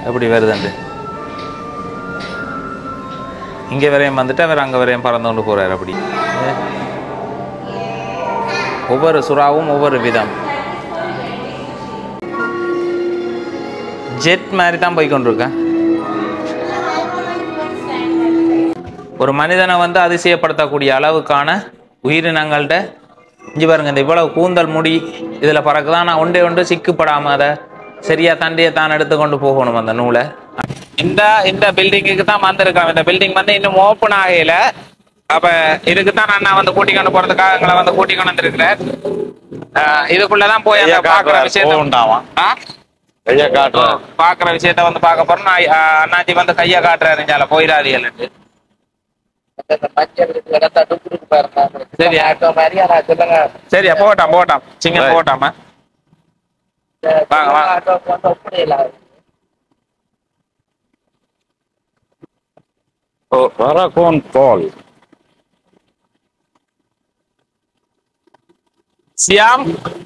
எப்படி வருதுண்டு இங்கே வரையும் வந்துட்டு அவர் அங்கே வரையும் பறந்து கொண்டு போகிறார் அப்படி ஒவ்வொரு சுறாவும் ஒவ்வொரு விதம் ஜெட் மாதிரி தான் போய் கொண்டிருக்கேன் ஒரு மனிதனை வந்து அதிசயப்படுத்தக்கூடிய அளவுக்கான உயிரினங்கள்கிட்ட இஞ்சி பாருங்க இந்த இவ்வளவு கூந்தல் முடி இதில் பறக்குதான் நான் ஒன்றே ஒன்று சிக்குப்படாமல் அதை சரியா தண்டியை தான் எடுத்து கொண்டு போகணும் அந்த நூலை இந்த இந்த பில்டிங்குக்கு தான் வந்திருக்கோம் இந்த பில்டிங் வந்து இன்னும் ஓப்பன் ஆகல அப்ப இதுக்கு தான் அண்ணா வந்து கூட்டி கொண்டு போறதுக்காக எங்களை வந்து கூட்டி கொண்டு வந்திருக்கிறேன் ஆஹ் இதுக்குள்ளதான் போய் அந்த பாக்குற விஷயத்த போகண்டாமா ஆ? கையை காட்டுறேன் பாக்குற விஷயத்த வந்து பார்க்க போறோம் நான் ஆஹ் அண்ணாச்சி வந்து கையை காட்டுறாரு ஜால போயிடாதீங்கன்ட்டு சரி சரியா போகட்டாம் போகட்டாம் சிங்க Right. போகட்டாமா வாங்க வாங்க ஓ பரகோன் பால் சியாம்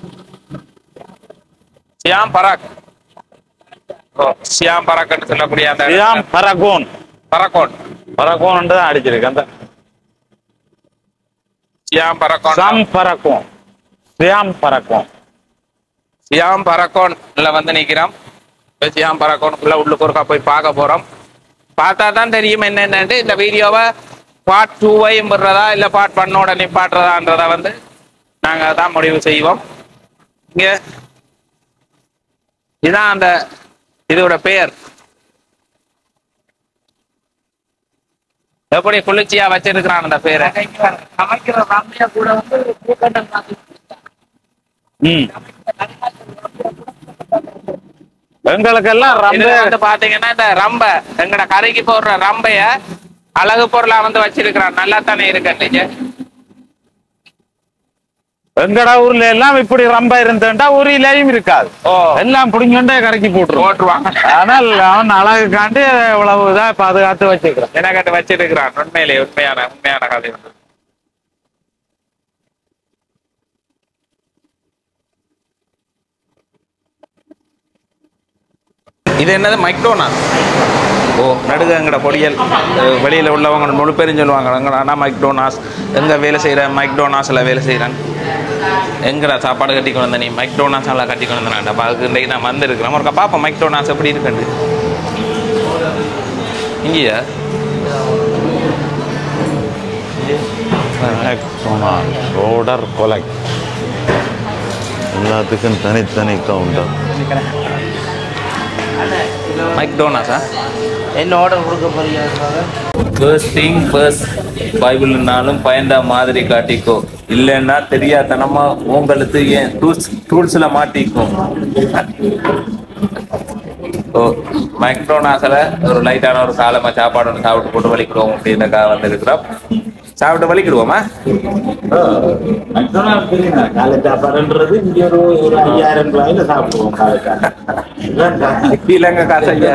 சியாம் பராக் ஓ சியாம் பராக்னு சொல்லக்கூடிய அந்த சியாம் பரகோன் பரக்கோன் பரகோன் தான் அடிச்சிருக்கு அந்த சியாம் பரக்கோன் சம் பரகோன் சியாம் பரகோன் சியாம் பரக்கோன்ல வந்து நிக்கிறோம் இப்ப சியாம் பரக்கோனுக்குள்ள உள்ளுக்கு ஒருக்கா போய் பார்க்க போறோம் பார்த்தா தான் தெரியும் என்னென்னு இந்த வீடியோவை பார்ட் டூவையும் விடுறதா இல்ல பார்ட் ஒன்னோட நிப்பாட்டுறதான்றத வந்து நாங்க தான் முடிவு செய்வோம் இங்க இதான் அந்த இதோட பெயர் எப்படி குளிர்ச்சியா வச்சிருக்கிறான் அந்த பேரை சமைக்கிற ராமையா கூட வந்து பூக்கண்டம் ம் எங்களுக்கெல்லாம் இது ரொம்ப வந்து பாத்தீங்கன்னா இந்த ரம்ப எங்கட கரைக்கு போடுற ரம்பைய அழகு பொருளா வந்து வச்சிருக்கிறான் நல்லா தானே இருக்கு நீங்க எங்கட ஊர்ல எல்லாம் இப்படி ரொம்ப இருந்துட்டா ஒரு இலையும் இருக்காது ஓ எல்லாம் புடிங்கொண்டே கரைக்கு போட்டுருவோம் போட்டுருவாங்க ஆனால் அவன் அழகுக்காண்டி இவ்வளவு இதா பாதுகாத்து வச்சுக்கிறான் எனக்கிட்ட வச்சிருக்கிறான் உண்மையிலே உண்மையான உண்மையான கதை வந்து இது என்னது மைக்டோனாஸ் ஓ நடுக எங்கட பொடியல் அஹ் வெளியில உள்ளவங்க முழு பேரும் சொல்லுவாங்க எங்கடா நான் மைக்டோனாஸ் எங்க வேலை செய்கிறேன் மைக்டோனாஸ்ல வேலை செய்கிறேன் எங்கடா சாப்பாடு கட்டி கொண்டு வந்த நீ மைக்டோனாஸ் எல்லாம் கட்டி கொண்டு வந்தேன் அப்போ அதுக்கு இன்றைக்கு நான் வந்திருக்கிறேன் ஒரு பாப்பா மைக்டோனாஸ் எப்படி இருக்குண்டு இங்கேயா ரோடர் கொலை எல்லாத்துக்கும் தனித்தனி கவுண்டர் மைக்டோனாஸா என்ன ஆர்டர் கொடுக்க போறீங்க ஃபர்ஸ்ட் திங் ஃபர்ஸ்ட் பைபிள்னாலும் பயந்த மாதிரி காட்டிக்கோ இல்லைன்னா தெரியாதனமா உங்களுக்கு ஏன் டூல்ஸ் டூல்ஸ்ல மாட்டிக்கும் ஓ மைக்ரோனாஸில் ஒரு லைட்டான ஒரு காலமா சாப்பாடு ஒன்று சாப்பிட்டு போட்டு வலிக்கிறோம் அப்படின்றக்காக வந்திருக்கிறோம் சாப்பிட்டு வலிக்கிடுவோமா காலை சாப்பாடுன்றது இங்க ஒரு ஒரு ஐயாயிரம் ரூபாயில சாப்பிடுவோம் காலை சாப்பாடு இலங்கை காசு ஐயா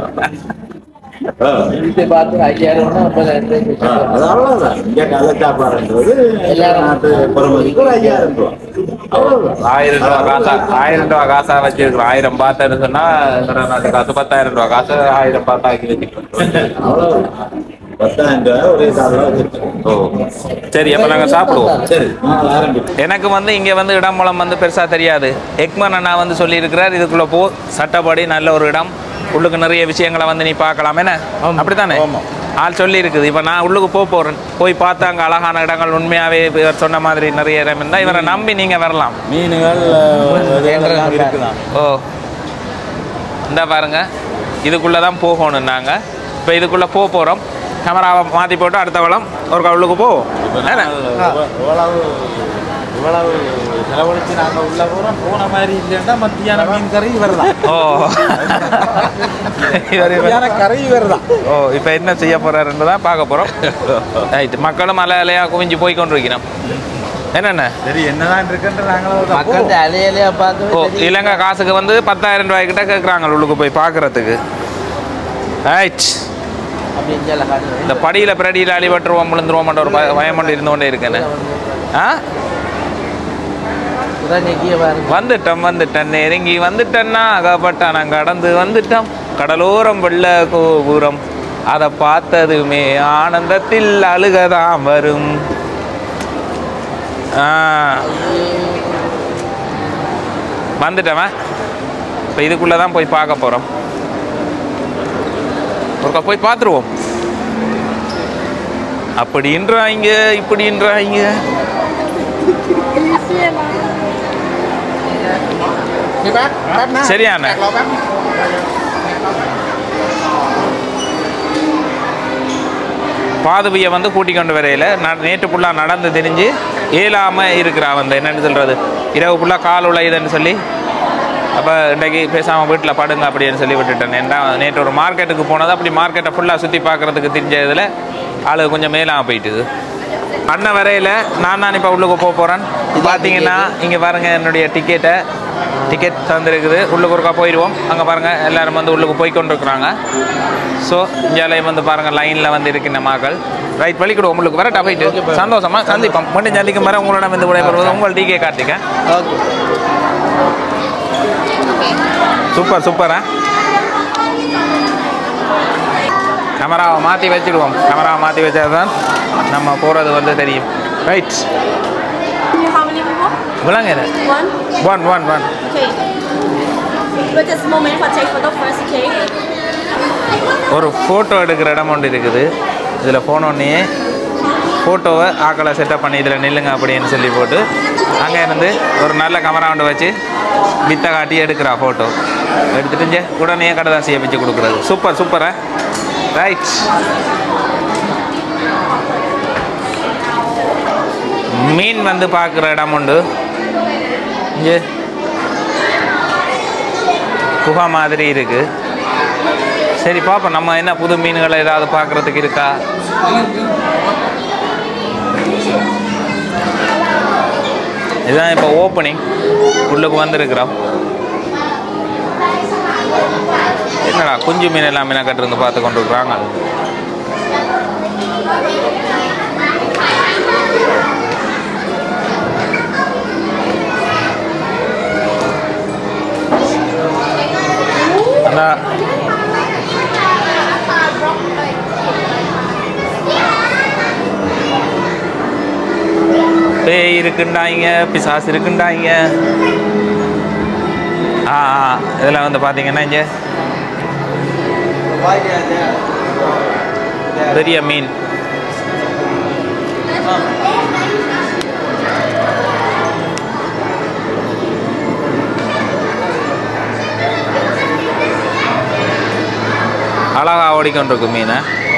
இதை பார்த்து ஐயாயிரம் ஐம்பதாயிரம் அது அவ்வளவுதான் இங்க காலை சாப்பாடுன்றது எல்லாரும் நாட்டு பொறுமதிக்கு ஒரு ஐயாயிரம் ரூபாய் அவ்வளவுதான் ஆயிரம் ரூபா காசா ஆயிரம் ரூபா காசா வச்சிருக்கிறோம் ஆயிரம் பார்த்தேன்னு சொன்னா எங்கட நாட்டு காசு பத்தாயிரம் ரூபா காசு ஆயிரம் பார்த்தா ஆக்கி வச்சுக்கிறோம் அவ்வளவுதான் பத்தாயிரம் ரூபாய் ஒரே சாதம் வச்சிருக்கோம் ஓ சரி அப்ப நாங்க சாப்பிடுவோம் சரி நாங்கள் ஆரம்பிப்போம் எனக்கு வந்து இங்க வந்து இடம் மூலம் வந்து பெருசா தெரியாது எக்மன் அண்ணா வந்து சொல்லியிருக்கிறார் இதுக்குள்ள போ சட்டப்படி நல்ல ஒரு இடம் உள்ளுக்கு நிறைய விஷயங்களை வந்து நீ பார்க்கலாம் என்ன அப்படித்தானே ஆள் சொல்லி இருக்குது இப்ப நான் உள்ளுக்கு போக போறேன் போய் பார்த்தா அங்க அழகான இடங்கள் உண்மையாவே இவர் சொன்ன மாதிரி நிறைய இடம் இருந்தா இவரை நம்பி நீங்க வரலாம் மீன்கள் இதெல்லாம் இருக்குதான் ஓ இந்த பாருங்க இதுக்குள்ள தான் போகணும் நாங்க இப்போ இதுக்குள்ள போக போறோம் கேமராவை மாத்தி போட்டு அடுத்த வளம் ஒரு உள்ளுக்கு போவோம் என்ன? இவ்வளவு இவ்வளவு செலவழிச்சு நாங்க உள்ள போறோம் போன மாதிரி இல்லைன்னா மத்தியான மீன் கறி வருதான் ஓ இவர் இவர் மத்தியான கறி வருதான் ஓ இப்போ என்ன செய்ய போறாருன்னு தான் பார்க்க போறோம் ரைட் மக்களும் அலை அலையா குவிஞ்சு போய் கொண்டிருக்கிறோம் என்னென்ன சரி என்னதான் இருக்குன்ற நாங்களும் மக்கள் அலையலையா பார்த்து ஓ இலங்கை காசுக்கு வந்து பத்தாயிரம் ரூபாய் கிட்ட கேட்குறாங்க உள்ளுக்கு போய் பார்க்கறதுக்கு ரைட் அப்படின்னு சொல்ல காட்டுறேன் இந்த படியில் பிரடியில் அடிபட்டுருவோம் விழுந்துருவோம்ன்ற ஒரு பய- பயம் மட்டும் இருந்து கொண்டே இருக்கேன்னு ஆ இதான் நெக்கிய பாருங்க வந்துட்டோம் வந்துட்டேன் நெருங்கி வந்துட்டேன்னா அகப்பட்ட நான் கடந்து வந்துட்டோம் கடலோரம் வெள்ள கோபுரம் அதை பார்த்ததுமே ஆனந்தத்தில் அழுகதான் வரும் ஆ வந்துட்டவன் இப்போ இதுக்குள்ளே தான் போய் பார்க்க போகிறோம் ஒருக்கா போய் பார்த்துருவோம் அப்படின்றாங்க இப்படின்றாங்க சரியான பாதுவியை வந்து கூட்டி கொண்டு வரையில் ந- நேற்று ஃபுல்லாக நடந்து தெரிஞ்சு இயலாமல் இருக்கிறா வந்து என்னன்னு சொல்கிறது இரவு ஃபுல்லாக கால் உழையுதுன்னு சொல்லி அப்போ இன்றைக்கு பேசாமல் வீட்டில் படுங்க அப்படின்னு சொல்லி விட்டுட்டேன் ஏன்னா நேற்று ஒரு மார்க்கெட்டுக்கு போனது அப்படி மார்க்கெட்டை ஃபுல்லாக சுற்றி பார்க்குறதுக்கு தெரிஞ்சதில் ஆளு கொஞ்சம் மேலாக போயிட்டுது அண்ணன் வரையில் நான் தான் இப்போ உள்ளுக்கு போக போகிறேன் பார்த்தீங்கன்னா இங்கே பாருங்கள் என்னுடைய டிக்கெட்டை டிக்கெட் தந்துருக்குது உள்ளுக்கு ஒருக்கா போயிடுவோம் அங்கே பாருங்கள் எல்லாரும் வந்து உள்ளுக்கு போய் கொண்டிருக்கிறாங்க ஸோ இந்தியாலையும் வந்து பாருங்கள் லைனில் வந்து இருக்கின்ற மக்கள் ரைட் வழிக்கிடுவோம் உங்களுக்கு வரட்டா போயிட்டு சந்தோஷமா சந்திப்போம் மீண்டும் ஜல்லிக்கும் வர உங்களிடம் வந்து விடைபெறுவது உங்கள் டிகே கார்த்திகேயன் ஓகே சூப்பர் சூப்பரா கேமராவை மாற்றி வச்சுடுவோம் கேமராவை மாற்றி வச்சா தான் நம்ம போகிறது வந்து தெரியும் ரைட் How many people? விளங்க இது One? One one one Okay. But just a moment for take photo first, okay? ஒரு ஃபோட்டோ எடுக்கிற இடம் ஒன்று இருக்குது இதில் போனோடனே ஃபோட்டோவை ஆக்களை செட்டப் பண்ணி இதில் நில்லுங்க அப்படின்னு சொல்லி போட்டு அங்கே இருந்து ஒரு நல்ல கேமரா ஒன்று வச்சு வித்தை காட்டி எடுக்கிறா ஃபோட்டோ எடுத்துட்டு இங்கே உடனே கடதாசியை வச்சு கொடுக்குறது சூப்பர் சூப்பரா ரைட் மீன் வந்து பார்க்குற இடம் உண்டு இங்கே குகை மாதிரி இருக்குது சரி பார்ப்போம் நம்ம என்ன புது மீன்களை ஏதாவது பார்க்குறதுக்கு இருக்கா இதுதான் இப்போ ஓப்பனிங் உள்ளுக்கு வந்திருக்கிறோம் என்னடா குஞ்சு மீன் எல்லாம் மீனை கட்டிருந்து பார்த்து கொண்டு இருக்கிறாங்க அந்த பேய் இருக்குண்டாங்க பிசாசு இருக்குண்டாங்க ஆ ஆ இதில் வந்து பார்த்தீங்கன்னா இங்கே பெரிய மீன் அழகா ஓடிக்கொண்டிருக்கு மீனை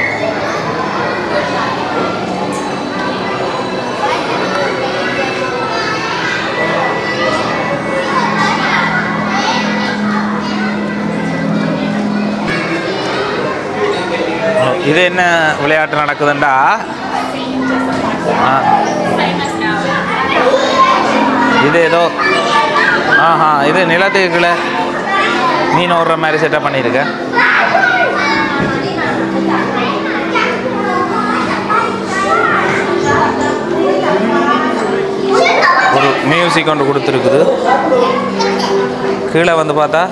இது என்ன விளையாட்டு நடக்குதுண்டா ஆ. இது ஏதோ ஆஹா இது நிலத்துக்கு கீழே மீன் ஓடுற மாதிரி செட்டப் பண்ணியிருக்கேன் ஒரு மியூசிக் ஒன்று கொடுத்துருக்குது கீழே வந்து பார்த்தா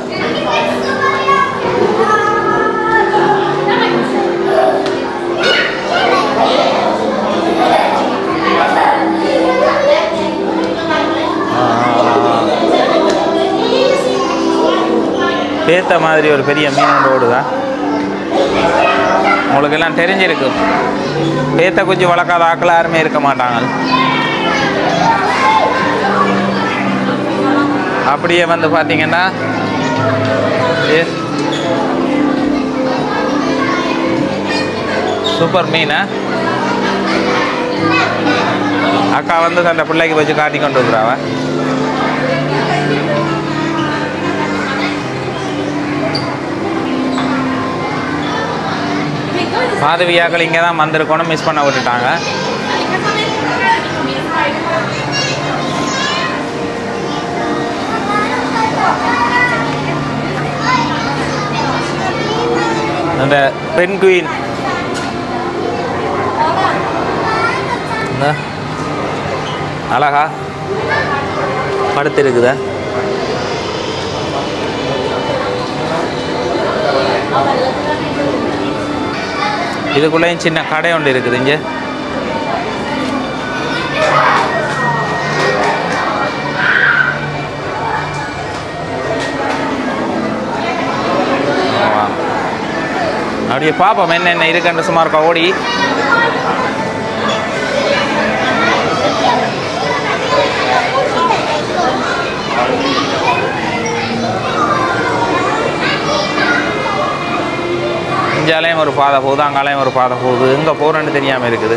பேத்த மாதிரி ஒரு பெரிய மீன் ஒன்று ஓடுதா உங்களுக்கு எல்லாம் தெரிஞ்சிருக்கும் பேத்த குஞ்சு வளர்க்காத ஆட்கள் யாருமே இருக்க மாட்டாங்க அப்படியே வந்து பார்த்தீங்கன்னா ஏ, சூப்பர் மீனா அக்கா வந்து தன்னை பிள்ளைக்கு வச்சு காட்டி கொண்டு இருக்கிறாவ மாதவியாக்கள் இங்கே தான் வந்திருக்கணும் மிஸ் பண்ண விட்டுட்டாங்க அந்த பெண் குயின் அழகா படுத்திருக்குதா இதுக்குள்ளேயும் சின்ன கடை ஒன்று இருக்குது இங்கே ஆமா. அப்படியே பார்ப்போம் என்னென்ன இருக்குன்னு சும்மா இருக்கா ஓடி இஞ்சாலையும் ஒரு பாதை போகுது அங்காலையும் ஒரு பாதை போகுது எங்கே போகிறேன்னு தெரியாமல் இருக்குது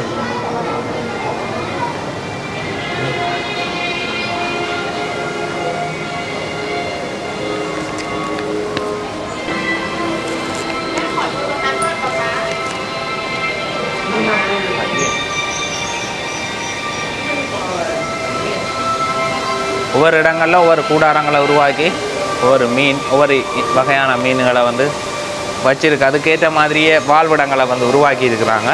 ஒவ்வொரு இடங்களில் ஒவ்வொரு கூடாரங்களை உருவாக்கி ஒவ்வொரு மீன் ஒவ்வொரு இ- வகையான மீன்களை வந்து வச்சிருக்கு அதுக்கேற்ற மாதிரியே வாழ்விடங்களை வந்து உருவாக்கி இருக்கிறாங்க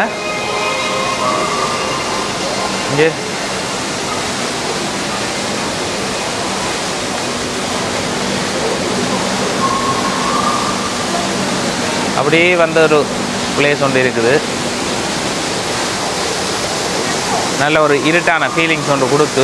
இங்கே அப்படியே வந்து ஒரு பிளேஸ் ஒன்று இருக்குது நல்ல ஒரு இருட்டான ஃபீலிங்ஸ் ஒன்று கொடுத்து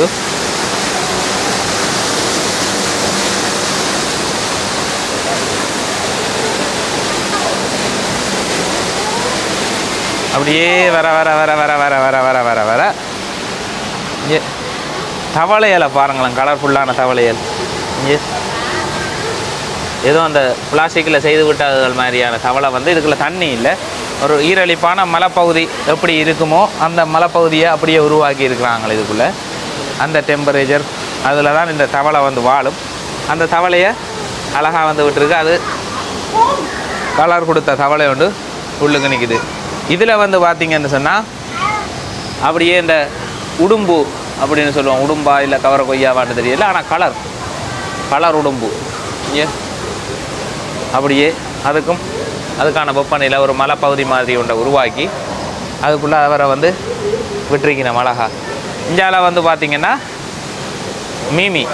அப்படியே வர வர வர வர வர வர வர வர வர இங்கே தவளையலை பாருங்களேன் கலர்ஃபுல்லான தவளையல் இங்கே ஏதோ அந்த பிளாஸ்டிக்கில் செய்து விட்டதுகள் மாதிரியான தவளை வந்து இதுக்குள்ள தண்ணி இல்லை ஒரு ஈரலிப்பான மலைப்பகுதி எப்படி இருக்குமோ அந்த மலைப்பகுதியை அப்படியே உருவாக்கி இருக்கிறாங்க இதுக்குள்ளே அந்த டெம்பரேச்சர் அதில் தான் இந்த தவளை வந்து வாழும் அந்த தவளையை அழகாக வந்து விட்டுருக்கு அது கலர் கொடுத்த தவளை ஒன்று உள்ளுக்கு நிற்குது இதில் வந்து பார்த்தீங்கன்னு சொன்னால் அப்படியே இந்த உடும்பு அப்படின்னு சொல்லுவோம் உடும்பா இல்லை கவர கொய்யாவான்னு தெரியல ஆனால் கலர் கலர் உடும்பு ஏ அப்படியே அதுக்கும் அதுக்கான வெப்பநிலை ஒரு மலைப்பகுதி மாதிரி ஒன்றை உருவாக்கி அதுக்குள்ளே அவரை வந்து விட்டுருக்கணும் அழகா இந்தியால வந்து பார்த்தீங்கன்னா மீமி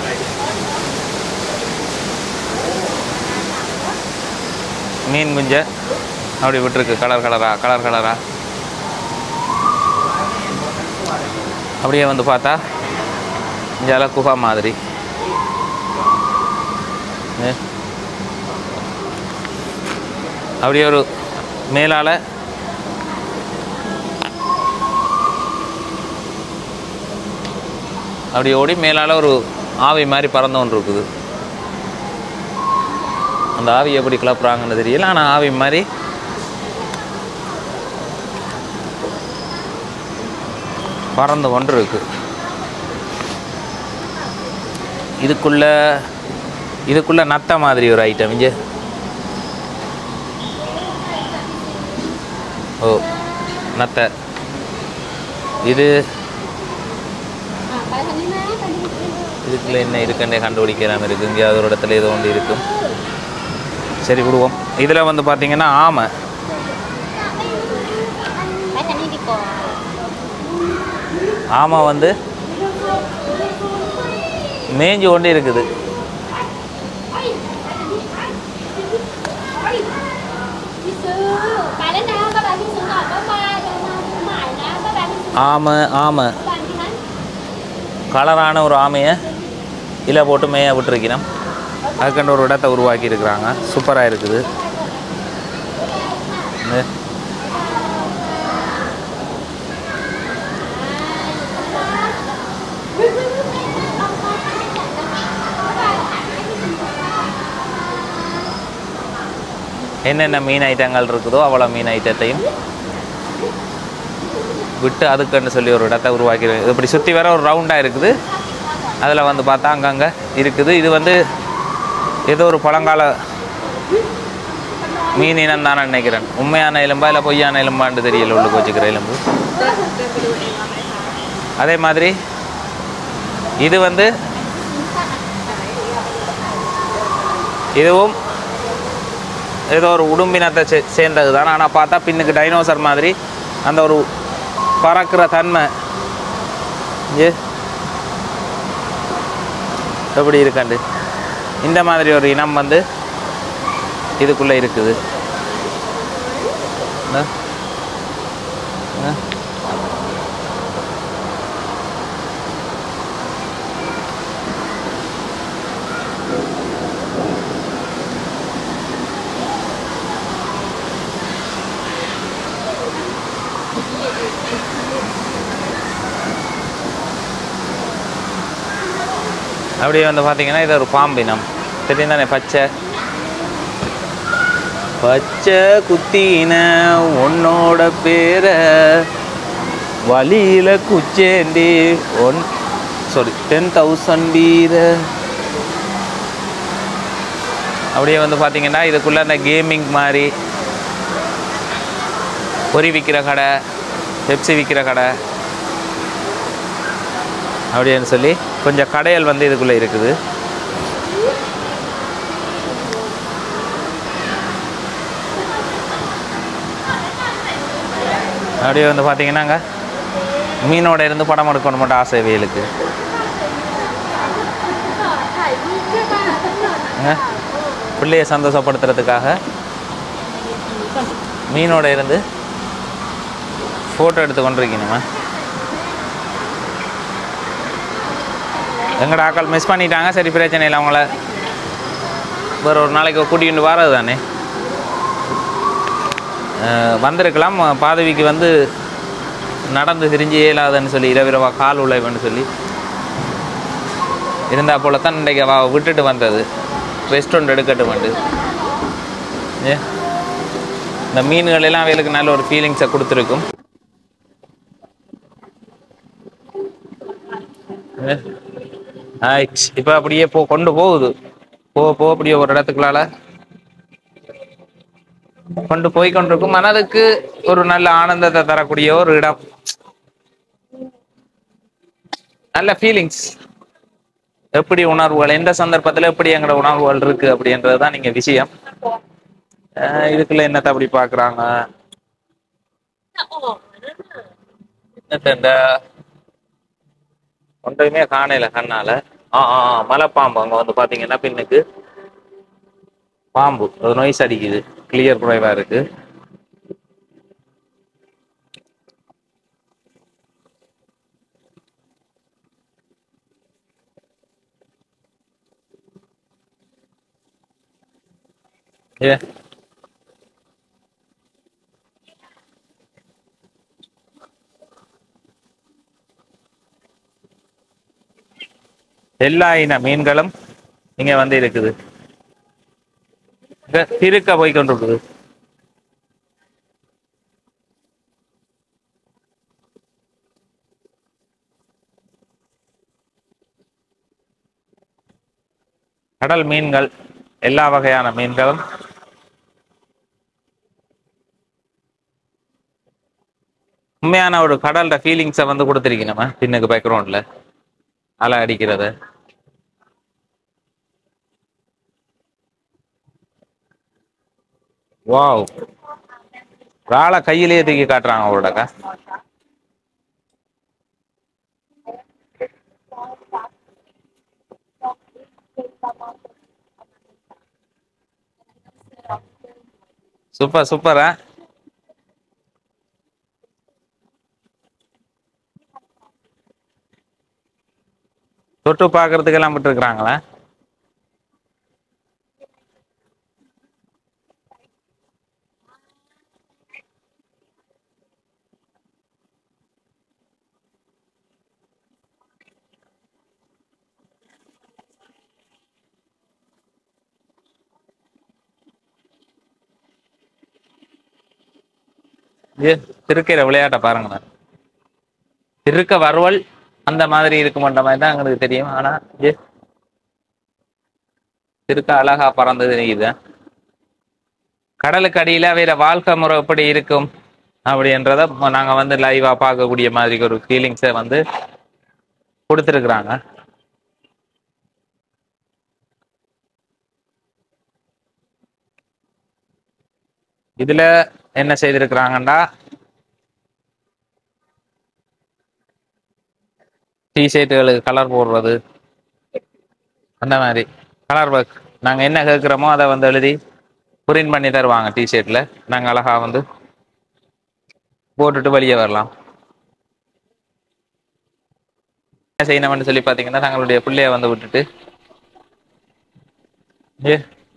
மீன் குஞ்ச அப்படி விட்டுருக்கு கலர் கலரா கலர் கலரா அப்படியே வந்து பார்த்தா இந்தியால குகா மாதிரி ஏ. அப்படியே ஒரு மேலால் அப்படி ஓடி மேலால் ஒரு ஆவி மாதிரி பறந்து கொண்டு இருக்குது அந்த ஆவி எப்படி கிளப்புறாங்கன்னு தெரியல ஆனால் ஆவி மாதிரி பறந்து கொண்டு இருக்கு இதுக்குள்ள இதுக்குள்ள நத்த மாதிரி ஒரு ஐட்டம் இங்கே ஓ நத்தை இது இதுக்குள்ள என்ன இருக்குன்னே கண்டுபிடிக்கிறாம இருக்கு இங்கே அது ஒரு இடத்துல ஏதோ ஒன்று இருக்கும் சரி விடுவோம் இதில் வந்து பார்த்தீங்கன்னா ஆமை ஆமை வந்து மேய்ஞ்சு கொண்டு இருக்குது Bạn đến đâu các bạn đi xuống ngọt có qua cho nó cũng mải đó các bạn đi xuống ஆமை ஆமை các bạn đi hắn கலரான ஒரு ஆமையை இலை போட்டு மேய விட்டுருக்கணும் அதுக்கண்டு ஒரு இடத்த உருவாக்கி இருக்கிறாங்க சூப்பராக இருக்குது இது. என்னென்ன மீன் ஐட்டங்கள் இருக்குதோ அவ்வளோ மீன் ஐட்டத்தையும் விட்டு அதுக்குன்னு சொல்லி ஒரு இடத்த உருவாக்கி இப்படி சுற்றி வர ஒரு ரவுண்டாக இருக்குது அதில் வந்து பார்த்தா அங்கங்கே இருக்குது இது வந்து ஏதோ ஒரு பழங்கால மீன் இனம் தானே நினைக்கிறேன் உண்மையான எலும்பா இல்லை பொய்யான எலும்பான்னு தெரியல உள்ளுக்கு வச்சுக்கிற எலும்பு அதே மாதிரி இது வந்து இதுவும் ஏதோ ஒரு உடும்பினத்தை சே சேர்ந்தது தான் ஆனால் பார்த்தா பின்னுக்கு டைனோசர் மாதிரி அந்த ஒரு பறக்கிற தன்மை ஏ எப்படி இருக்காண்டு இந்த மாதிரி ஒரு இனம் வந்து இதுக்குள்ளே இருக்குது இந்தா. இந்தா. அப்படியே வந்து பார்த்தீங்கன்னா இது ஒரு பாம்பினம் தெரியும் தானே பச்சை பச்சை குத்தின உன்னோட பேர வழியில குச்சேண்டி ஒன் சாரி டென் தௌசண்ட் வீர அப்படியே வந்து பார்த்தீங்கன்னா இதுக்குள்ள அந்த கேமிங் மாதிரி பொரி விற்கிற கடை பெப்சி விற்கிற கடை அப்படின்னு சொல்லி கொஞ்சம் கடைகள் வந்து இதுக்குள்ளே இருக்குது அப்படியே வந்து பார்த்தீங்கன்னாங்க மீனோட இருந்து படம் எடுக்கணும் மட்டும் ஆசை வெயிலுக்கு ஏங்க, பிள்ளைய சந்தோஷப்படுத்துறதுக்காக மீனோட இருந்து ஃபோட்டோ எடுத்து கொண்டிருக்கீங்கம்மா எங்கட ஆக்கள் மிஸ் பண்ணிட்டாங்க சரி பிரச்சனை இல்லை அவங்கள வேற ஒரு நாளைக்கு கூட்டிகிட்டு வரது தானே அஹ் வந்திருக்கலாம் பாதவிக்கு வந்து நடந்து திரிஞ்சு இயலாதுன்னு சொல்லி இரவிரவா கால் உழைவுன்னு சொல்லி இருந்தா போல தான் இன்றைக்கு அவ விட்டுட்டு வந்தது ரெஸ்டாரண்ட் எடுக்கட்டும் வந்து ஏ இந்த மீன்கள் எல்லாம் அவைகளுக்கு நல்ல ஒரு ஃபீலிங்ஸை கொடுத்துருக்கும் ஏ ஆயிடுச்சு இப்போ அப்படியே போ கொண்டு போகுது போ போ அப்படியே ஒரு இடத்துக்குள்ளால கொண்டு போய் கொண்டிருக்கும் மனதுக்கு ஒரு நல்ல ஆனந்தத்தை தரக்கூடிய ஒரு இடம் நல்ல ஃபீலிங்ஸ் எப்படி உணர்வுகள் எந்த சந்தர்ப்பத்தில் எப்படி எங்களோட உணர்வுகள் இருக்கு அப்படின்றது தான் நீங்க விஷயம் அஹ் இதுக்குள்ள என்னத்தை அப்படி பாக்குறாங்க என்னத்த இந்த ஒன்றையுமே காணையில கண்ணால ஆ ஆ ஆ, மலைப்பாம்பு அங்க வந்து பாத்தீங்கன்னா பின்னுக்கு பாம்பு அது நோய்ஸ் அடிக்குது கிளியர் குறைவா இருக்கு ஏ எல்லா இன மீன்களும் இங்க வந்து இருக்குது இங்க திருக்க போய் கொண்டிருக்குது கடல் மீன்கள் எல்லா வகையான மீன்களும் உண்மையான ஒரு கடல்ல ஃபீலிங்ஸை வந்து கொடுத்துருக்கீங்க நம்ம பின்னுக்கு பேக்ரவுண்ட்ல அலை அடிக்கிறத வாவ் ராளை கையிலேயே தூக்கி காட்டுறாங்க அவரோடக்கா சூப்பர் சூப்பரா தொட்டு பார்க்கறதுக்கெல்லாம் விட்டுருக்குறாங்களா இது திருக்கையில விளையாட்ட பாருங்களேன் திருக்க வறுவல் அந்த மாதிரி இருக்குமன்ற மாதிரி தான் எங்களுக்கு தெரியும் ஆனா இது திருக்க அழகா பறந்து தெரியுது கடலுக்கு அடியில வேற வாழ்க்கை முறை எப்படி இருக்கும் அப்படின்றத ம- நாங்க வந்து லைவா பார்க்கக்கூடிய மாதிரி ஒரு ஃபீலிங்ஸை வந்து கொடுத்துருக்குறாங்க இதுல என்ன செய்திருக்கிறாங்கன்னா டிஷர்ட்டுகளுக்கு கலர் போடுறது அந்த மாதிரி கலர் ஒர்க் நாங்கள் என்ன கேட்குறோமோ அதை வந்து எழுதி பிரிண்ட் பண்ணி தருவாங்க டிஷர்ட்டில் நாங்கள் அழகா வந்து போட்டுட்டு வெளியே வரலாம் என்ன செய்யணும்னு சொல்லி பார்த்தீங்கன்னா தங்களுடைய பிள்ளைய வந்து விட்டுட்டு ஏ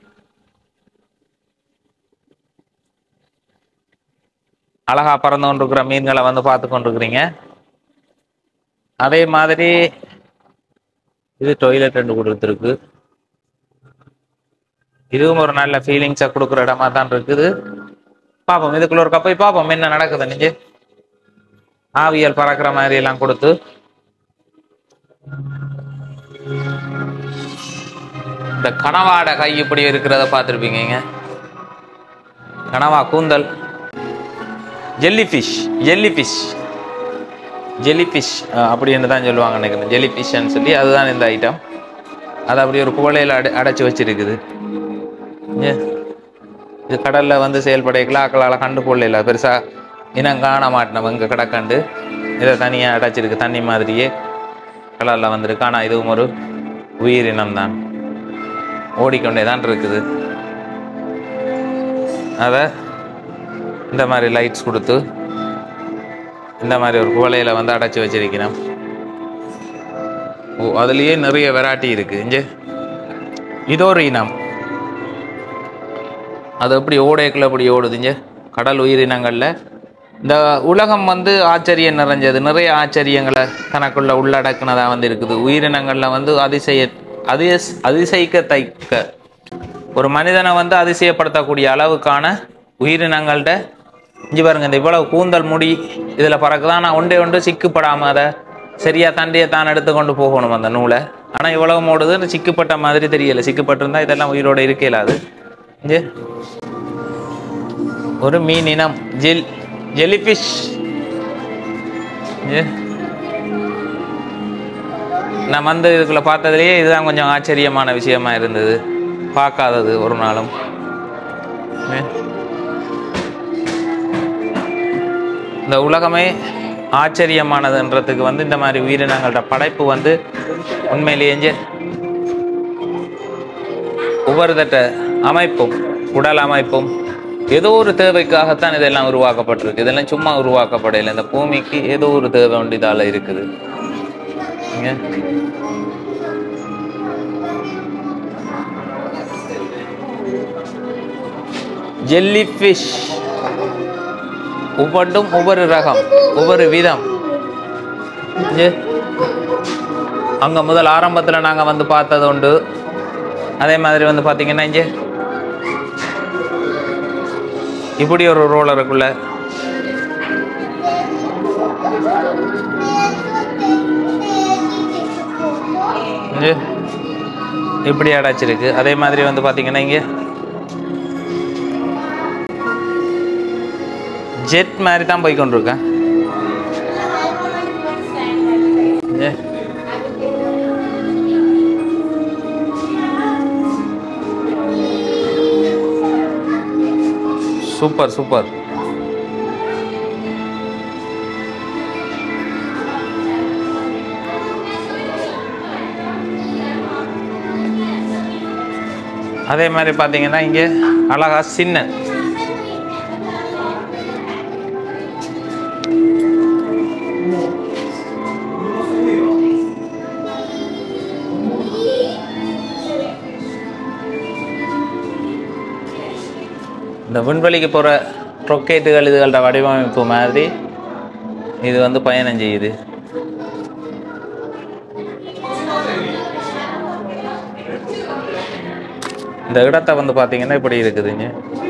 அழகா பறந்து கொண்டிருக்கிற மீன்களை வந்து பார்த்து கொண்டிருக்கிறீங்க அதே மாதிரி இது டொய்லெட் ரெண்டு கொடுத்துருக்கு இதுவும் ஒரு நல்ல ஃபீலிங்ஸை கொடுக்குற இடமா தான் இருக்குது பார்ப்போம் இதுக்குள்ள ஒரு போய் பார்ப்போம் என்ன நடக்குது நீங்க ஆவியல் பறக்கிற மாதிரி எல்லாம் கொடுத்து இந்த கனவாட கை இப்படி இருக்கிறத பார்த்துருப்பீங்க கனவா கூந்தல் jelly fish jelly fish jelly fish அப்படின்னு தான் சொல்லுவாங்க நினைக்கிறேன் ஜெல்லி ஃபிஷ்ன்னு சொல்லி அதுதான் இந்த ஐட்டம் அது அப்படி ஒரு குவளையில் அடை அடைச்சி வச்சிருக்குது ஏ, இது கடலில் வந்து செயல்படைக்கல ஆக்களால் கண்டு போடல பெருசாக இனம் காண மாட்டினோம் இங்கே கிடக்கண்டு இதை தனியாக அடைச்சிருக்கு தண்ணி மாதிரியே கடலில் வந்திருக்கு ஆனால் இதுவும் ஒரு உயிரினம் தான் ஓடிக்கொண்டே தான் இருக்குது அதை இந்த மாதிரி லைட்ஸ் கொடுத்து இந்த மாதிரி ஒரு குவளையில் வந்து அடைச்சி வச்சிருக்கிறோம் ஓ அதுலேயே நிறைய வெரைட்டி இருக்கு இங்கே இது ஒரு இனம் அது எப்படி ஓடைக்குள்ள அப்படி ஓடுதுங்க கடல் உயிரினங்களில் இந்த உலகம் வந்து ஆச்சரியம் நிறைஞ்சது நிறைய ஆச்சரியங்களை தனக்குள்ள உள்ளடக்குனதா வந்து இருக்குது உயிரினங்களில் வந்து அதிசய அதிச அதிசயிக்கத்தக்க ஒரு மனிதனை வந்து அதிசயப்படுத்தக்கூடிய அளவுக்கான உயிரினங்கள்ட இஞ்சி பாருங்க இந்த இவ்வளவு கூந்தல் முடி இதில் பறக்குதான் நான் ஒன்றே ஒன்று சிக்குப்படாமல் அதை சரியா தண்டியை தான் எடுத்து கொண்டு போகணும் அந்த நூலை ஆனால் இவ்வளவு ஓடுது சிக்குப்பட்ட மாதிரி தெரியல சிக்குப்பட்டிருந்தா இதெல்லாம் உயிரோட இருக்க இயலாது இங்கே ஒரு மீன் இனம் ஜெல் ஜெலிஃபிஷ் நான் வந்து இதுக்குள்ள பார்த்ததுலேயே இதுதான் கொஞ்சம் ஆச்சரியமான விஷயமா இருந்தது பார்க்காதது ஒரு நாளும் ஏ. இந்த உலகமே ஆச்சரியமானதுன்றதுக்கு வந்து இந்த மாதிரி உயிரினங்களோட படைப்பு வந்து உண்மையிலேயே இங்க ஒவ்வொருத்தட்ட அமைப்பும் உடல் அமைப்பும் ஏதோ ஒரு தேவைக்காகத்தான் இதெல்லாம் உருவாக்கப்பட்டிருக்கு இதெல்லாம் சும்மா உருவாக்கப்படலை இந்த பூமிக்கு ஏதோ ஒரு தேவை ஒன்று இதால இருக்குது இங்க. ஜெல்லி ஃபிஷ் ஒவ்வொன்றும் ஒவ்வொரு ரகம் ஒவ்வொரு விதம் இங்க. அங்க முதல் ஆரம்பத்துல நாங்க வந்து பார்த்தது உண்டு அதே மாதிரி வந்து பாத்தீங்கன்னா இங்க இப்படி ஒரு ரோலருக்குள்ள இங்க இப்படி அடைச்சிருக்கு அதே மாதிரி வந்து பாத்தீங்கன்னா இங்க ஜெட் மாதிரி தான் போய் கொண்டிருக்கேன் இங்க. சூப்பர் சூப்பர் அதே மாதிரி பார்த்தீங்கன்னா இங்கே அழகா சின்ன இந்த விண்வெளிக்கு போகிற ரொக்கெட்டுகள் இதுகளோட வடிவமைப்பு மாதிரி இது வந்து பயணம் செய்யுது இந்த இடத்த வந்து பார்த்தீங்கன்னா இப்படி இருக்குதுங்க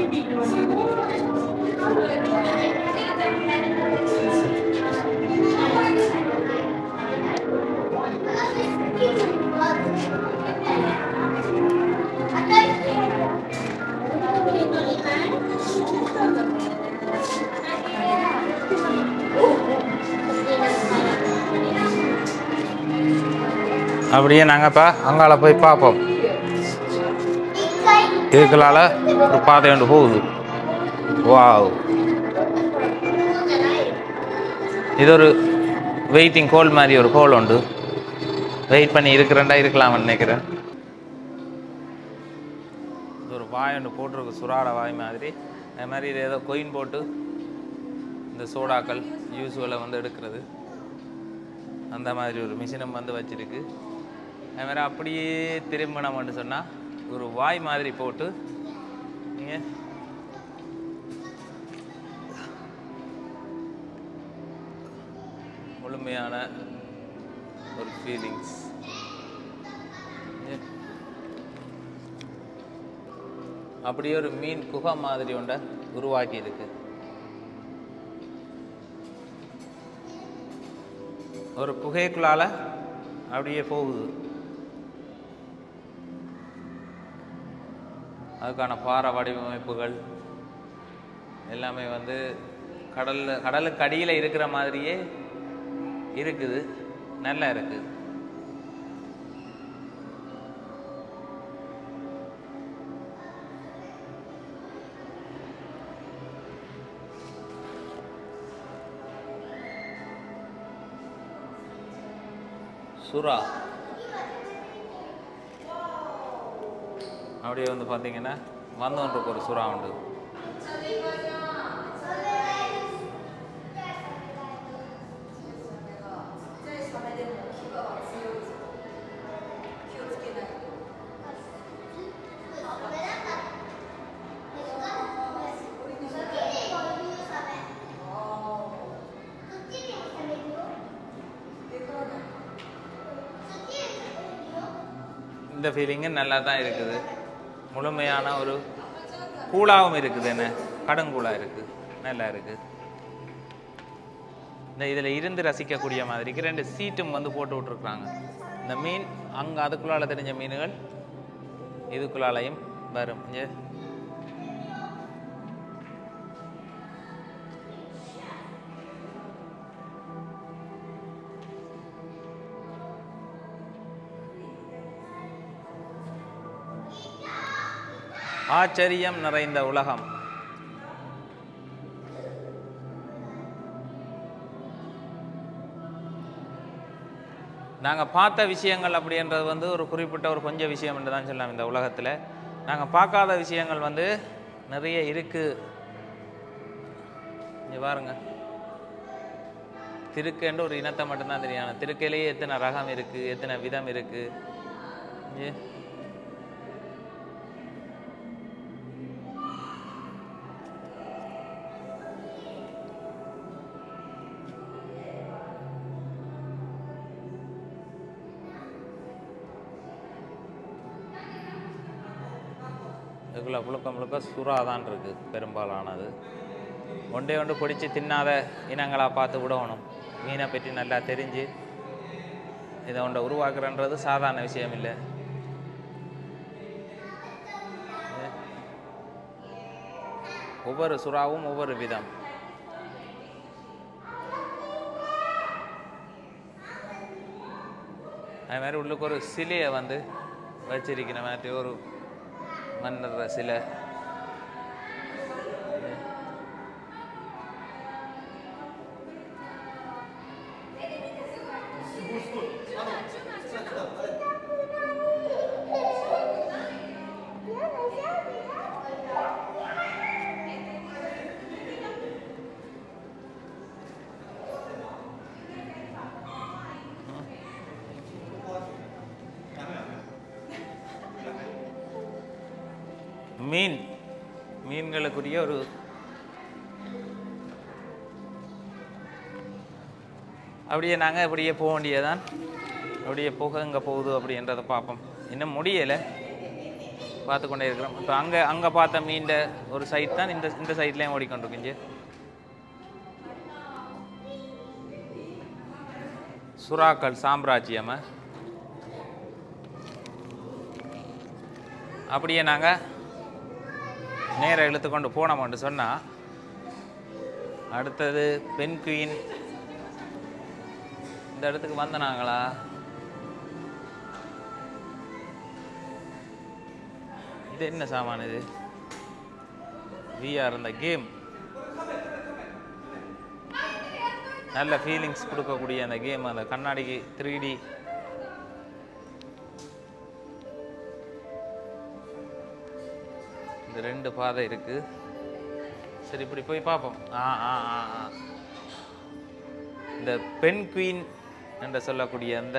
அப்படியே நாங்கப்பா அங்கால போய் பார்ப்போம் இதுக்களால ஒரு பாதை ஒன்று போகுது வாவ் இது ஒரு வெயிட்டிங் ஹோல் மாதிரி ஒரு ஹோல் உண்டு வெயிட் பண்ணி இருக்கிறேன்டா இருக்கலாம்னு நினைக்கிறேன் வாய் ஒன்று போட்டிருக்கு சுறாட வாய் மாதிரி அது மாதிரி இது ஏதோ கொயின் போட்டு இந்த சோடாக்கள் யூஸ்வலை வந்து எடுக்கிறது அந்த மாதிரி ஒரு மிஷினம் வந்து வச்சிருக்கு அது மாதிரி அப்படியே திரும்பினோம்னு சொன்னால் ஒரு வாய் மாதிரி போட்டு நீங்கள் முழுமையான ஒரு ஃபீலிங்ஸ் அப்படியே ஒரு மீன் குகை மாதிரி ஒன்றை உருவாக்கி இருக்கு ஒரு குகைக்குள்ளால அப்படியே போகுது அதுக்கான பாறை வடிவமைப்புகள் எல்லாமே வந்து கடல்ல கடலுக்கு அடியில் இருக்கிற மாதிரியே இருக்குது நல்லா இருக்கு சுறா அப்படியே வந்து பார்த்தீங்கன்னா வந்தவன்ருக்கு ஒரு சுறா உண்டு இந்த ஃபீலிங்கு நல்லா தான் இருக்குது முழுமையான ஒரு கூலாவும் இருக்குது என்ன கடுங்கூலாக இருக்குது நல்லா இருக்குது இந்த இதில் இருந்து ரசிக்கக்கூடிய மாதிரிக்கு ரெண்டு சீட்டும் வந்து போட்டு விட்ருக்குறாங்க இந்த மீன் அங்கே அதுக்குள்ளால தெரிஞ்ச மீன்கள் இதுக்குள்ளாலையும் வரும் இங்கே ஆச்சரியம் நிறைந்த உலகம் நாங்கள் பார்த்த விஷயங்கள் அப்படின்றது வந்து ஒரு குறிப்பிட்ட ஒரு கொஞ்சம் விஷயம் என்று தான் சொல்லலாம் இந்த உலகத்தில் நாங்கள் பார்க்காத விஷயங்கள் வந்து நிறைய இருக்குது இங்கே பாருங்க திருக்குன்ற ஒரு இனத்தை மட்டும்தான் தெரியும் ஆனா திருக்கையிலேயே எத்தனை ரகம் இருக்குது எத்தனை விதம் இருக்குது இங்கே இதுக்குள்ள முழுக்க முழுக்க சுறா தான் இருக்குது பெரும்பாலானது ஒன்றே ஒன்று பிடிச்சி தின்னாத இனங்களாக பார்த்து விடணும் மீனை பற்றி நல்லா தெரிஞ்சு இதை ஒன்றை உருவாக்குறன்றது சாதாரண விஷயம் இல்லை ஒவ்வொரு சுறாவும் ஒவ்வொரு விதம் அது மாதிரி உள்ளுக்கு ஒரு சிலையை வந்து வச்சிருக்கிற மாதிரி ஒரு மன்னர் சிலை மீன் மீன்களுக்குரிய ஒரு அப்படியே நாங்கள் அப்படியே போக வேண்டியதான் அப்படியே போக எங்கே போகுது அப்படின்றத பார்ப்போம் இன்னும் முடியலை பார்த்து கொண்டே இருக்கிறோம் இப்போ அங்கே அங்கே பார்த்த மீண்ட ஒரு சைட் தான் இந்த இந்த சைட்லேயும் ஓடிக்கொண்டிருக்குஞ்சு சுறாக்கள் சாம்ராஜ்யம் அப்படியே நாங்கள் நேராக இழுத்துக்கொண்டு போனோம்னு சொன்னால் அடுத்தது பெண் குயின் இந்த இடத்துக்கு வந்தனாங்களா இது என்ன சாமான் இது விஆர் இந்த கேம் நல்ல ஃபீலிங்ஸ் கொடுக்கக்கூடிய அந்த கேம் அந்த கண்ணாடிக்கு த்ரீ டி இந்த ரெண்டு பாதை இருக்கு சரி இப்படி போய் பார்ப்போம் ஆ ஆ ஆ ஆ இந்த பெண் குயின் என்று சொல்லக்கூடிய அந்த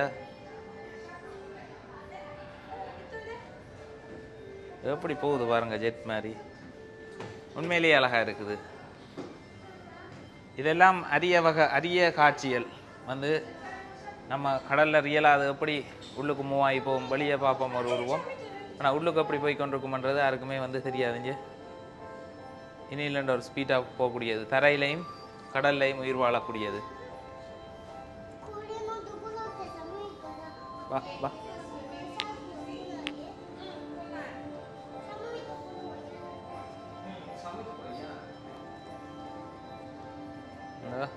எப்படி போகுது பாருங்க ஜெட் மாதிரி உண்மையிலேயே அழகா இருக்குது இதெல்லாம் அரிய வகை அரிய காட்சிகள் வந்து நம்ம கடல்ல ரியலாக அது எப்படி உள்ளுக்கு மூவ் ஆகி போகும் வெளியே பார்ப்போம் ஒரு உருவம் ஆனால் உள்ளுக்கு எப்படி போய் கொண்டிருக்குமன்றது யாருக்குமே வந்து தெரியாதுங்க இனியிலண்ட ஒரு ஸ்பீடாக போகக்கூடியது தரையிலையும் கடல்லையும் உயிர் வாழக்கூடியது வா வா இந்தா.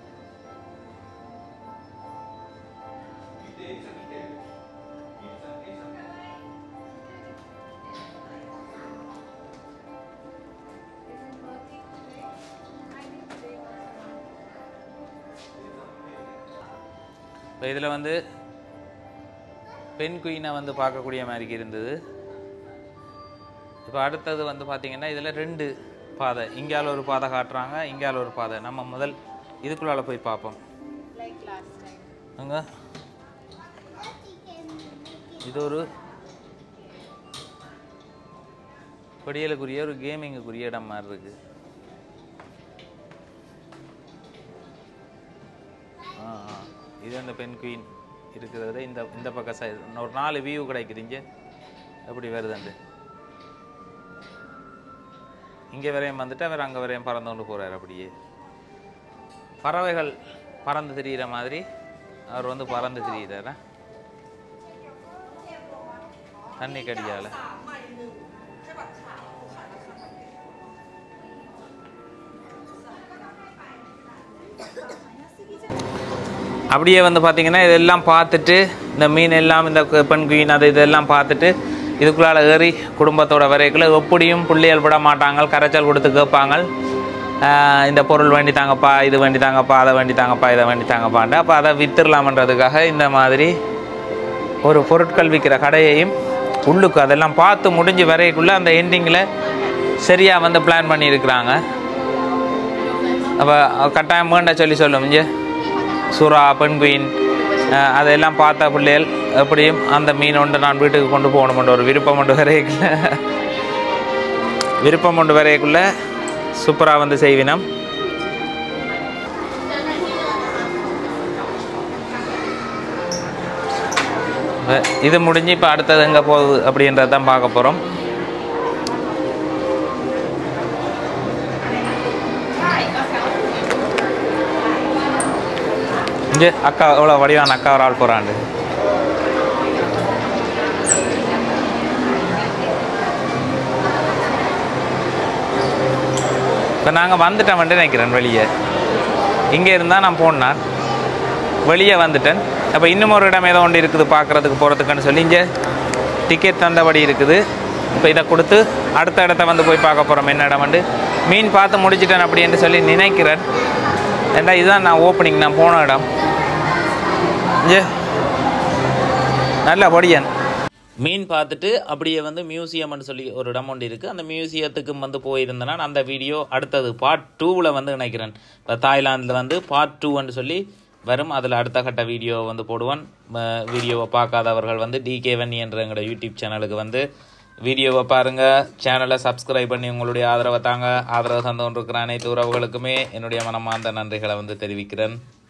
இப்போ இதில் வந்து பெண் குயினை வந்து பார்க்கக்கூடிய மாதிரி இருந்தது இப்போ அடுத்தது வந்து பார்த்தீங்கன்னா இதில் ரெண்டு பாதை இங்கால ஒரு பாதை காட்டுறாங்க இங்கால ஒரு பாதை நம்ம முதல் இதுக்குள்ளால போய் பார்ப்போம் அங்க இது ஒரு படியலுக்குரிய ஒரு கேமிங்குக்குரிய இடம் மாதிரி இருக்கு ஆ ஆ. இது அந்த பெண் குயின் இருக்கிறது இந்த இந்த பக்கம் சைடு ஒரு நாலு வியூ கிடைக்குதுங்க எப்படி வருதுண்டு இங்கே வரையும் வந்துட்டு அவர் அங்கே வரையும் பறந்து கொண்டு போகிறார் அப்படியே பறவைகள் பறந்து திரியிற மாதிரி அவர் வந்து பறந்து திரியிறாரா தண்ணி கடியால அப்படியே வந்து பார்த்தீங்கன்னா இதெல்லாம் பார்த்துட்டு இந்த மீன் எல்லாம் இந்த கு- பெண் குயின் அது இதெல்லாம் பார்த்துட்டு இதுக்குள்ளால ஏறி குடும்பத்தோட வரைக்குள்ள எப்படியும் புள்ளியல் விட மாட்டாங்க கரைச்சல் கொடுத்து கேட்பாங்க ஆஹ் இந்த பொருள் வேண்டி தாங்கப்பா இது வேண்டி தாங்கப்பா அதை வேண்டி தாங்கப்பா இதை வேண்டி தாங்கப்பான்ட்டு அப்போ அதை வித்துடலாமன்றதுக்காக இந்த மாதிரி ஒரு பொருட்கள் விற்கிற கடையையும் உள்ளுக்கு அதெல்லாம் பார்த்து முடிஞ்சு வரைக்குள்ள அந்த எண்டிங்கில் சரியாக வந்து பிளான் பண்ணியிருக்கிறாங்க அப்போ கட்டாயம் வேண்ட சொல்லி சொல்லும் இங்கே சுறா பெண்குயின் அஹ், அதெல்லாம் பார்த்த பிள்ளைகள் எப்படியும் அந்த மீன் ஒன்று நான் வீட்டுக்கு கொண்டு போகணுமென்ற ஒரு விருப்பம் ஒன்று வரைக்குள்ள விருப்பம் ஒன்று வரைக்குள்ள சூப்பராக வந்து செய்வினம் இப்ப இது முடிஞ்சு இப்போ அடுத்தது எங்கே போகுது அப்படின்றத தான் பார்க்க போகிறோம் இங்கே அக்கா எவ்வளோ வடிவான அக்கா ஒரு ஆள் போகிறாண்டு இப்போ நாங்கள் வந்துட்டோம் வந்து நினைக்கிறேன் வெளியே இங்கே இருந்தால் நான் போனேன் வெளியே வந்துட்டேன் அப்போ இன்னும் ஒரு இடம் ஏதோ ஒன்று இருக்குது பார்க்குறதுக்கு போகிறதுக்குன்னு சொல்லி இங்கே டிக்கெட் தந்தபடி இருக்குது இப்போ இதை கொடுத்து அடுத்த இடத்த வந்து போய் பார்க்க போகிறோம் என்ன இடம் வந்து மீன் பார்த்து முடிச்சிட்டேன் அப்படின்னு சொல்லி நினைக்கிறேன் ஏண்டா இதுதான் நான் ஓப்பனிங் நான் போன இடம் இங்கே நல்ல பொடியன் மீன் பார்த்துட்டு அப்படியே வந்து மியூசியம்னு சொல்லி ஒரு இடம் ஒன்று இருக்குது அந்த மியூசியத்துக்கும் வந்து போயிருந்தேன்னா அந்த வீடியோ அடுத்தது பார்ட் டூவில் வந்து நினைக்கிறேன் இப்போ தாய்லாந்தில் வந்து பார்ட் டூன்னு சொல்லி வரும் அதில் அடுத்த கட்ட வீடியோ வந்து போடுவான் ம- வீடியோவை பார்க்காதவர்கள் வந்து டிகே வன்னி என்ற எங்களோட யூடியூப் சேனலுக்கு வந்து வீடியோவை பாருங்கள் சேனலை சப்ஸ்கிரைப் பண்ணி உங்களுடைய ஆதரவை தாங்க ஆதரவு தந்து கொண்டிருக்கிற அனைத்து உறவுகளுக்குமே என்னுடைய மனமார்ந்த நன்றிகளை வந்து தெரிவிக்கிறேன்